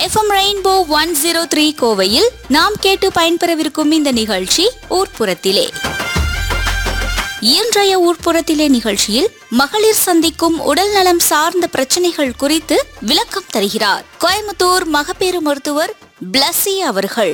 FM rainbow one zero three கோவையில் நாம் கேட்டு பயன்பெறவிருக்கும் இந்த நிகழ்ச்சி ஊர்ப்புறத்திலே இன்றைய ஊர்ப்புறத்திலே நிகழ்ச்சியில் மகளிர் சந்திக்கும் உடல் நலம் சார்ந்த பிரச்சனைகள் குறித்து விளக்கம் தருகிறார் கோயம்புத்தூர் மகப்பேறு மருத்துவர் பிளஸி அவர்கள்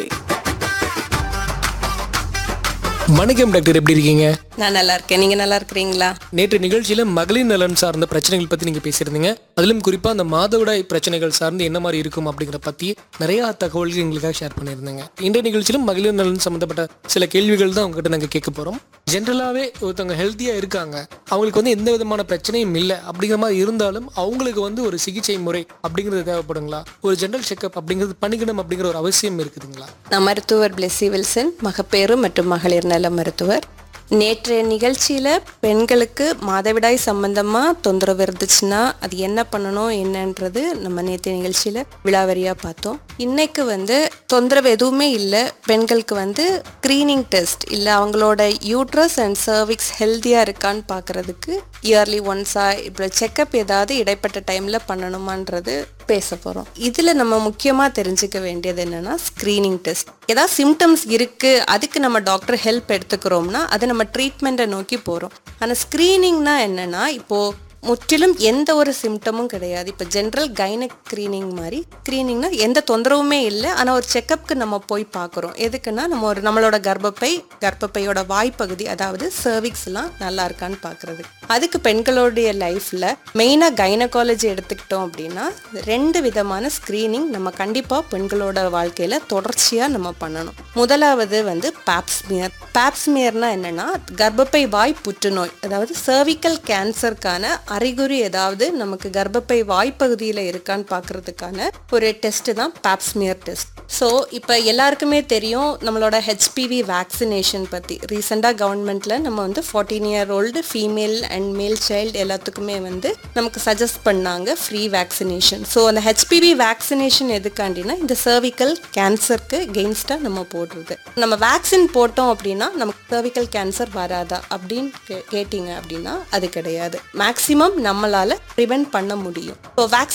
வணக்கம் டாக்டர் எப்படி இருக்கீங்க நான் நல்லா இருக்கேன் நீங்க நல்லா இருக்கிறீங்களா நேற்று நிகழ்ச்சியில மகளிர் நலன் சார்ந்த பிரச்சனைகள் பத்தி நீங்க பேசியிருந்தீங்க அதிலும் குறிப்பா அந்த மாதவிடாய் பிரச்சனைகள் சார்ந்து என்ன மாதிரி இருக்கும் அப்படிங்கிற பத்தி நிறைய தகவல்கள் எங்களுக்காக ஷேர் பண்ணியிருந்தீங்க இன்றைய நிகழ்ச்சியிலும் மகளிர் நலன் சம்பந்தப்பட்ட சில கேள்விகள் தான் உங்ககிட்ட நாங்க கேட்க போறோம் ஜென்ரலாவே ஒருத்தவங்க ஹெல்த்தியா இருக்காங்க அவங்களுக்கு வந்து எந்த விதமான பிரச்சனையும் இல்லை அப்படிங்கிற மாதிரி இருந்தாலும் அவங்களுக்கு வந்து ஒரு சிகிச்சை முறை அப்படிங்கிறது தேவைப்படுங்களா ஒரு ஜென்ரல் செக்அப் அப்படிங்கிறது பண்ணிக்கணும் அப்படிங்கிற ஒரு அவசியம் இருக்குதுங்களா நான் மருத்துவர் பிளெஸி வில்சன் மகப்பேறு மற்றும் மகளிர் நல மருத்துவர் நேற்றைய நிகழ்ச்சியில் பெண்களுக்கு மாதவிடாய் சம்பந்தமாக தொந்தரவு இருந்துச்சுன்னா அது என்ன பண்ணணும் என்னன்றது நம்ம நேற்றைய நிகழ்ச்சியில் விழாவரியாக பார்த்தோம் இன்னைக்கு வந்து தொந்தரவு எதுவுமே இல்லை பெண்களுக்கு வந்து ஸ்க்ரீனிங் டெஸ்ட் இல்லை அவங்களோட யூட்ரஸ் அண்ட் சர்விக்ஸ் ஹெல்த்தியாக இருக்கான்னு பார்க்குறதுக்கு இயர்லி ஒன்ஸாக இப்போ செக்கப் ஏதாவது இடைப்பட்ட டைமில் பண்ணணுமான்றது பேச போகிறோம் இதில் நம்ம முக்கியமாக தெரிஞ்சுக்க வேண்டியது என்னென்னா ஸ்க்ரீனிங் டெஸ்ட் ஏதாவது சிம்டம்ஸ் இருக்குது அதுக்கு நம்ம டாக்டர் ஹெல்ப் எடுத்துக்கிறோம்னா அது நம்ம ட்ரீட்மெண்ட்டை நோக்கி போகிறோம் ஆனால் ஸ்க்ரீனிங்னா என்னென்னா இப்போது முற்றிலும் எந்த ஒரு சிம்டமும் கிடையாது இப்போ ஜென்ரல் கைனக் ஸ்க்ரீனிங் மாதிரி ஸ்க்ரீனிங்னா எந்த தொந்தரவுமே இல்லை ஆனால் ஒரு செக்கப்க்கு நம்ம போய் பார்க்குறோம் எதுக்குன்னா நம்ம ஒரு நம்மளோட கர்ப்பப்பை கர்ப்பப்பையோட வாய்ப்பகுதி அதாவது சர்விக்ஸ்லாம் நல்லா இருக்கான்னு பார்க்குறது அதுக்கு பெண்களுடைய லைஃப்பில் மெயினாக கைனகாலஜி எடுத்துக்கிட்டோம் அப்படின்னா ரெண்டு விதமான ஸ்க்ரீனிங் நம்ம கண்டிப்பாக பெண்களோட வாழ்க்கையில் தொடர்ச்சியாக நம்ம பண்ணணும் முதலாவது வந்து பேப்ஸ்மியர் பேப்ஸ்மியர்னா என்னென்னா கர்ப்பப்பை வாய் புற்றுநோய் அதாவது சர்விக்கல் கேன்சருக்கான அறிகுறி ஏதாவது நமக்கு கர்ப்பப்பை வாய்ப்பகுதியில் இருக்கான்னு பார்க்கறதுக்கான ஒரு டெஸ்ட் தான் பேப்ஸ்மியர் டெஸ்ட் ஸோ இப்போ எல்லாருக்குமே தெரியும் நம்மளோட ஹெச்பிவி வேக்சினேஷன் பற்றி ரீசெண்டாக கவர்மெண்ட்டில் நம்ம வந்து fourteen year old female and male child எல்லாத்துக்குமே வந்து நமக்கு சஜஸ்ட் பண்ணாங்க ஃப்ரீ வேக்சினேஷன் ஸோ அந்த ஹெச்பிவி வேக்சினேஷன் எதுக்காண்டினா இந்த சர்விக்கல் கேன்சருக்கு கெயின்ஸ்டாக நம்ம போடுறது நம்ம வேக்சின் போட்டோம் அப்படின்னா நமக்கு சர்விக்கல் கேன்சர் வராதா அப்படின்னு கே- கேட்டிங்க அப்படின்னா அது கிடையாது மேக்ஸிமம் நம்மளால ப்ரிவென்ட் பண்ண முடியும் இப்போ